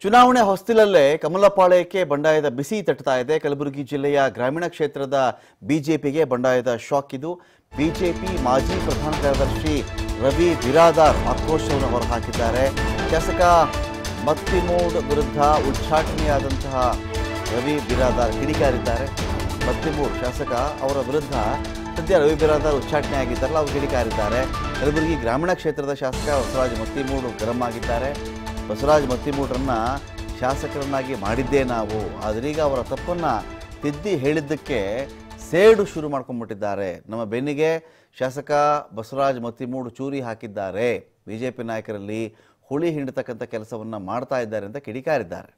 ಚುನಾವಣೆ ಹೊಸ್ತಿಲಲ್ಲೇ ಕಮಲಪಾಳ್ಯಕ್ಕೆ ಬಂಡಾಯದ ಬಿಸಿ ತಟ್ಟುತ್ತಾ ಇದೆ ಕಲಬುರಗಿ ಜಿಲ್ಲೆಯ ಗ್ರಾಮೀಣ ಕ್ಷೇತ್ರದ ಬಿಜೆಪಿಗೆ ಬಂಡಾಯದ ಶಾಕ್ ಇದು ಬಿಜೆಪಿ ಮಾಜಿ ಪ್ರಧಾನ ಕಾರ್ಯದರ್ಶಿ ರವಿ ಬಿರಾದಾರ್ ಆಕ್ರೋಶವನ್ನು ಹೊರಹಾಕಿದ್ದಾರೆ ಶಾಸಕ ಮತ್ತಿಮೂಡ್ ವಿರುದ್ಧ ಉಚ್ಚಾಟನೆಯಾದಂತಹ ರವಿ ಬಿರಾದಾರ್ ಕಿಡಿಕಾರಿದ್ದಾರೆ ಮತ್ತಿಮೂಡ್ ಶಾಸಕ ಅವರ ವಿರುದ್ಧ ಸದ್ಯ ರವಿ ಬಿರಾದಾರ್ ಉಚ್ಚಾಟನೆ ಆಗಿದ್ದಾರಲ್ಲ ಅವರು ಕಿಡಿಕಾರಿದ್ದಾರೆ ಕಲಬುರಗಿ ಗ್ರಾಮೀಣ ಕ್ಷೇತ್ರದ ಶಾಸಕ ಬಸವರಾಜ್ ಮತ್ತಿಮೂಡ್ ಗರಂ ಆಗಿದ್ದಾರೆ ಬಸವರಾಜ್ ಮತ್ತಿಮೂಡ್ರನ್ನ ಶಾಸಕರನ್ನಾಗಿ ಮಾಡಿದ್ದೇ ನಾವು ಆದ್ರೀಗ ಅವರ ತಪ್ಪನ್ನು ತಿದ್ದಿ ಹೇಳಿದ್ದಕ್ಕೆ ಸೇಡು ಶುರು ಮಾಡ್ಕೊಂಡ್ಬಿಟ್ಟಿದ್ದಾರೆ ನಮ್ಮ ಬೆನ್ನಿಗೆ ಶಾಸಕ ಬಸವರಾಜ್ ಮತ್ತಿಮೂಡು ಚೂರಿ ಹಾಕಿದ್ದಾರೆ ಬಿಜೆಪಿ ನಾಯಕರಲ್ಲಿ ಹುಳಿ ಹಿಂಡತಕ್ಕಂಥ ಕೆಲಸವನ್ನು ಮಾಡ್ತಾ ಇದ್ದಾರೆ ಅಂತ ಕಿಡಿಕಾರಿದ್ದಾರೆ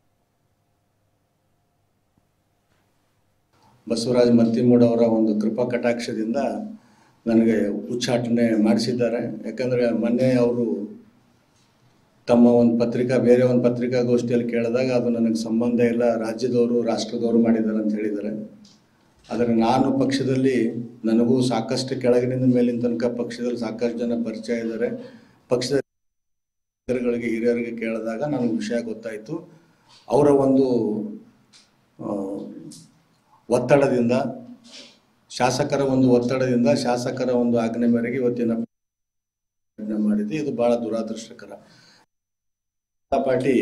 ಬಸವರಾಜ ಮತ್ತಿಮೂಡ್ ಅವರ ಒಂದು ಕೃಪಾ ಕಟಾಕ್ಷದಿಂದ ನನಗೆ ಉಚ್ಚಾಟನೆ ಮಾಡಿಸಿದ್ದಾರೆ ಯಾಕಂದರೆ ಮೊನ್ನೆ ಅವರು ತಮ್ಮ ಒಂದು ಪತ್ರಿಕಾ ಬೇರೆ ಒಂದು ಪತ್ರಿಕಾಗೋಷ್ಠಿಯಲ್ಲಿ ಕೇಳಿದಾಗ ಅದು ನನಗೆ ಸಂಬಂಧ ಇಲ್ಲ ರಾಜ್ಯದವರು ರಾಷ್ಟ್ರದವರು ಮಾಡಿದ್ದಾರೆ ಅಂತ ಹೇಳಿದ್ದಾರೆ ಆದರೆ ನಾನು ಪಕ್ಷದಲ್ಲಿ ನನಗೂ ಸಾಕಷ್ಟು ಕೆಳಗಿನಿಂದ ಮೇಲಿನ ತನಕ ಪಕ್ಷದಲ್ಲಿ ಸಾಕಷ್ಟು ಜನ ಪರಿಚಯ ಇದ್ದಾರೆ ಪಕ್ಷದ ಹಿರಿಯರಿಗೆ ಹಿರಿಯರಿಗೆ ಕೇಳಿದಾಗ ನನಗೆ ವಿಷಯ ಗೊತ್ತಾಯಿತು ಅವರ ಒಂದು ಆ, ಒತ್ತಡದಿಂದ ಶಾಸಕರ ಒಂದು ಒತ್ತಡದಿಂದ ಶಾಸಕರ ಒಂದು ಆಜ್ಞೆ ಮೇರೆಗೆ ಇವತ್ತಿನ ಪ್ರಯತ್ನ ಮಾಡಿದ್ದೆ ಇದು ಬಹಳ ದುರಾದೃಷ್ಟಕರ ಜನತಾ ಪಾರ್ಟಿ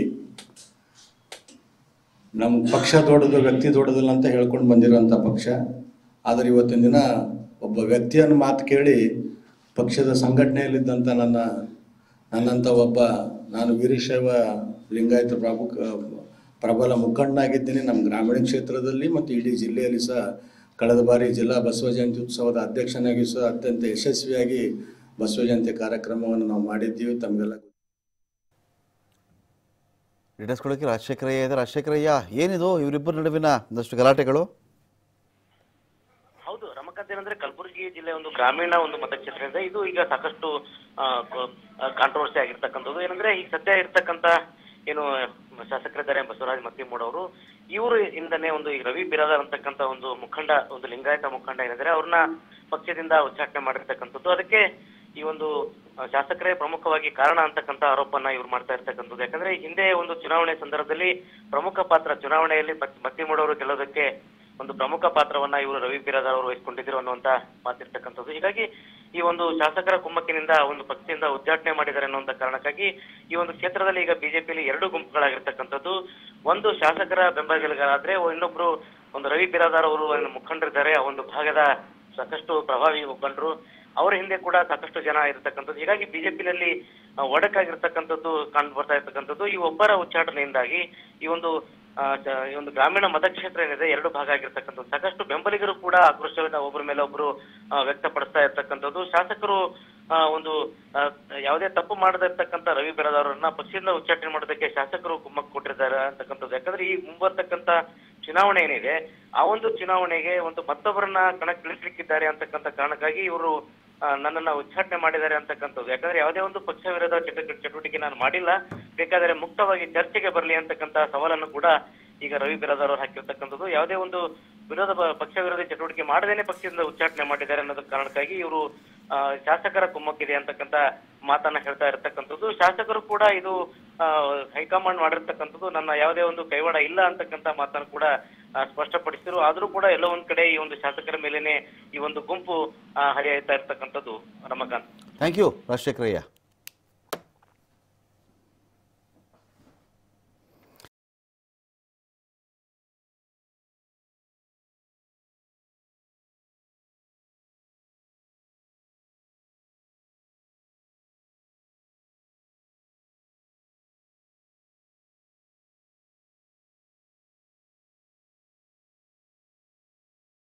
ನಮ್ಮ ಪಕ್ಷ ದೊಡ್ಡದು ವ್ಯಕ್ತಿ ದೊಡ್ಡದಿಲ್ಲ ಅಂತ ಹೇಳ್ಕೊಂಡು ಬಂದಿರೋಂಥ ಪಕ್ಷ ಆದರೆ ಇವತ್ತಿನ ದಿನ ಒಬ್ಬ ವ್ಯಕ್ತಿಯನ್ನು ಮಾತು ಕೇಳಿ ಪಕ್ಷದ ಸಂಘಟನೆಯಲ್ಲಿದ್ದಂಥ ನನ್ನ ನನ್ನಂಥ ಒಬ್ಬ ನಾನು ವೀರಶೈವ ಲಿಂಗಾಯತ ಪ್ರಮುಖ ಪ್ರಬಲ ಮುಖಂಡನಾಗಿದ್ದೀನಿ ನಮ್ಮ ಗ್ರಾಮೀಣ ಕ್ಷೇತ್ರದಲ್ಲಿ ಮತ್ತು ಇಡೀ ಜಿಲ್ಲೆಯಲ್ಲಿ ಸಹ ಕಳೆದ ಬಾರಿ ಜಿಲ್ಲಾ ಬಸವ ಜಯಂತಿ ಉತ್ಸವದ ಅಧ್ಯಕ್ಷನಾಗಿ ಸಹ ಅತ್ಯಂತ ಯಶಸ್ವಿಯಾಗಿ ಬಸವ ಜಯಂತಿ ಕಾರ್ಯಕ್ರಮವನ್ನು ನಾವು ಮಾಡಿದ್ದೀವಿ ತಮಗೆಲ್ಲ ಗೊತ್ತು. ಡೀಟೇಲ್ಸ್ ಕೊಡೋಕೆ ರಾಜಶೇಖರಯ್ಯ ಇದೆ ರಾಜಶೇಖರಯ್ಯ ಏನಿದು ಇವರಿಬ್ಬರ ನಡುವಿನ ಒಂದಷ್ಟು ಗಲಾಟೆಗಳು ಹೌದು ರಮಕಾಂತ್ ಏನಂದ್ರೆ ಕಲಬುರಗಿ ಜಿಲ್ಲೆ ಒಂದು ಗ್ರಾಮೀಣ ಒಂದು ಮತಕ್ಷೇತ್ರ ಇದೆ ಇದು ಈಗ ಸಾಕಷ್ಟು ಕಾಂಟ್ರವರ್ಸಿ ಆಗಿರ್ತಕ್ಕಂಥದ್ದು ಏನಂದ್ರೆ ಈಗ ಸದ್ಯ ಇರ್ತಕ್ಕಂಥ ಏನು ಶಾಸಕರಿದ್ದಾರೆ ಬಸವರಾಜ್ ಮತ್ತಿಮೂಡ್ ಅವರು ಇವರು ಇಂದನೇ ಒಂದು ಈ ರವಿ ಬಿರಾದಾರ್ ಅಂತಕ್ಕಂಥ ಒಂದು ಮುಖಂಡ ಒಂದು ಲಿಂಗಾಯತ ಮುಖಂಡ ಏನಿದ್ರೆ ಅವ್ರನ್ನ ಪಕ್ಷದಿಂದ ಉಚ್ಚಾಟನೆ ಮಾಡಿರ್ತಕ್ಕಂಥದ್ದು ಅದಕ್ಕೆ ಈ ಒಂದು ಆ, ಶಾಸಕರೇ ಪ್ರಮುಖವಾಗಿ ಕಾರಣ ಅಂತಕ್ಕಂಥ ಆರೋಪನ ಇವ್ರು ಮಾಡ್ತಾ ಇರ್ತಕ್ಕಂಥದ್ದು ಯಾಕಂದ್ರೆ ಈ ಹಿಂದೆ ಒಂದು ಚುನಾವಣೆ ಸಂದರ್ಭದಲ್ಲಿ ಪ್ರಮುಖ ಪಾತ್ರ ಚುನಾವಣೆಯಲ್ಲಿ ಮತ್- ಮತ್ತಿಮೂಡ್ ಅವರು ಗೆಲ್ಲೋದಕ್ಕೆ ಒಂದು ಪ್ರಮುಖ ಪಾತ್ರವನ್ನ ಇವರು ರವಿ ಬಿರಾದಾರ್ ಅವರು ವಹಿಸಿಕೊಂಡಿದ್ರು ಅನ್ನುವಂತ ಮಾತಿರ್ತಕ್ಕಂಥದ್ದು ಹೀಗಾಗಿ ಈ ಒಂದು ಶಾಸಕರ ಕುಮ್ಮಕ್ಕಿನಿಂದ ಒಂದು ಪಕ್ಷದಿಂದ ಉದ್ಘಾಟನೆ ಮಾಡಿದ್ದಾರೆ ಅನ್ನುವಂತ ಕಾರಣಕ್ಕಾಗಿ ಈ ಒಂದು ಕ್ಷೇತ್ರದಲ್ಲಿ ಈಗ ಬಿಜೆಪಿಯಲ್ಲಿ ಎರಡು ಗುಂಪುಗಳಾಗಿರ್ತಕ್ಕಂಥದ್ದು ಒಂದು ಶಾಸಕರ ಬೆಂಬಲಿಗರಾದ್ರೆ ಇನ್ನೊಬ್ರು ಒಂದು ರವಿ ಬಿರಾದಾರ್ ಅವರು ಒಂದು ಮುಖಂಡರಿದ್ದಾರೆ ಆ ಒಂದು ಭಾಗದ ಸಾಕಷ್ಟು ಪ್ರಭಾವಿ ಮುಖಂಡರು ಅವರ ಹಿಂದೆ ಕೂಡ ಸಾಕಷ್ಟು ಜನ ಇರತಕ್ಕಂಥದ್ದು ಹೀಗಾಗಿ ಬಿಜೆಪಿನಲ್ಲಿ ಒಡಕಾಗಿರ್ತಕ್ಕಂಥದ್ದು ಕಂಡು ಬರ್ತಾ ಇರ್ತಕ್ಕಂಥದ್ದು ಈ ಒಬ್ಬರ ಉಚ್ಚಾಟನೆಯಿಂದಾಗಿ ಈ ಒಂದು ಆ, ಚ- ಈ ಒಂದು ಗ್ರಾಮೀಣ ಮತಕ್ಷೇತ್ರ ಏನಿದೆ ಎರಡು ಭಾಗ ಆಗಿರ್ತಕ್ಕಂಥದ್ದು ಸಾಕಷ್ಟು ಬೆಂಬಲಿಗರು ಕೂಡ ಆಕ್ರೋಶವನ್ನ ಒಬ್ಬರ ಮೇಲೆ ಒಬ್ರು ಆ, ವ್ಯಕ್ತಪಡಿಸ್ತಾ ಇರ್ತಕ್ಕಂಥದ್ದು ಶಾಸಕರು ಆ, ಒಂದು ಆ, ಯಾವುದೇ ತಪ್ಪು ಮಾಡದೇ ಇರ್ತಕ್ಕಂಥ ರವಿ ಬೆರದವರನ್ನ ಪಕ್ಷದಿಂದ ಉಚ್ಚಾಟನೆ ಮಾಡೋದಕ್ಕೆ ಶಾಸಕರು ಕುಮ್ಮಕ್ಕು ಕೊಟ್ಟಿದ್ದಾರೆ ಅಂತಕ್ಕಂಥದ್ದು ಯಾಕಂದ್ರೆ ಈ ಮುಂಬರ್ತಕ್ಕಂಥ ಚುನಾವಣೆ ಏನಿದೆ ಆ ಒಂದು ಚುನಾವಣೆಗೆ ಒಂದು ಮತ್ತೊಬ್ಬರನ್ನ ಕಣಕ್ಕಿಳಿಸ್ಲಿಕ್ಕಿದ್ದಾರೆ ಅಂತಕ್ಕಂಥ ಕಾರಣಕ್ಕಾಗಿ ಇವರು ಆ, ನನ್ನನ್ನ ಉಚ್ಚಾಟನೆ ಮಾಡಿದ್ದಾರೆ ಅಂತಕ್ಕಂಥದ್ದು ಯಾಕಂದ್ರೆ ಯಾವುದೇ ಒಂದು ಪಕ್ಷ ವಿರೋಧ ಚಟುವಟಿಕೆ ಚಟುವಟಿಕೆ ನಾನು ಮಾಡಿಲ್ಲ ಬೇಕಾದರೆ ಮುಕ್ತವಾಗಿ ಚರ್ಚೆಗೆ ಬರಲಿ ಅಂತಕ್ಕಂಥ ಸವಾಲನ್ನು ಕೂಡ ಈಗ ರವಿ ಬಿರಾದಾರ್ ಅವರು ಹಾಕಿರ್ತಕ್ಕಂಥದ್ದು ಯಾವುದೇ ಒಂದು ವಿರೋಧ ಪ- ಪಕ್ಷ ವಿರೋಧಿ ಚಟುವಟಿಕೆ ಮಾಡದೇನೆ ಪಕ್ಷದಿಂದ ಉಚ್ಚಾಟನೆ ಮಾಡಿದ್ದಾರೆ ಅನ್ನೋದ ಕಾರಣಕ್ಕಾಗಿ ಇವರು ಆ, ಶಾಸಕರ ಕುಮ್ಮಕ್ಕಿದೆ ಅಂತಕ್ಕಂಥ ಮಾತನ್ನ ಹೇಳ್ತಾ ಇರತಕ್ಕಂಥದ್ದು ಶಾಸಕರು ಕೂಡ ಇದು ಆ, ಹೈಕಮಾಂಡ್ ಮಾಡಿರ್ತಕ್ಕಂಥದ್ದು ನನ್ನ ಯಾವುದೇ ಒಂದು ಕೈವಾಡ ಇಲ್ಲ ಅಂತಕ್ಕಂಥ ಮಾತನ್ನು ಕೂಡ ಆ, ಸ್ಪಷ್ಟಪಡಿಸಿದ್ರು ಆದ್ರೂ ಕೂಡ ಎಲ್ಲೋ ಒಂದ್ ಕಡೆ ಈ ಒಂದು ಶಾಸಕರ ಮೇಲೇನೆ ಈ ಒಂದು ಗುಂಪು ಆ, ಹರಿಯಾಯ್ತಾ ಇರ್ತಕ್ಕಂಥದ್ದು ರಮಕಾಂತ್ ಥ್ಯಾಂಕ್ ಯು ರಾಜಶೇಖರಯ್ಯ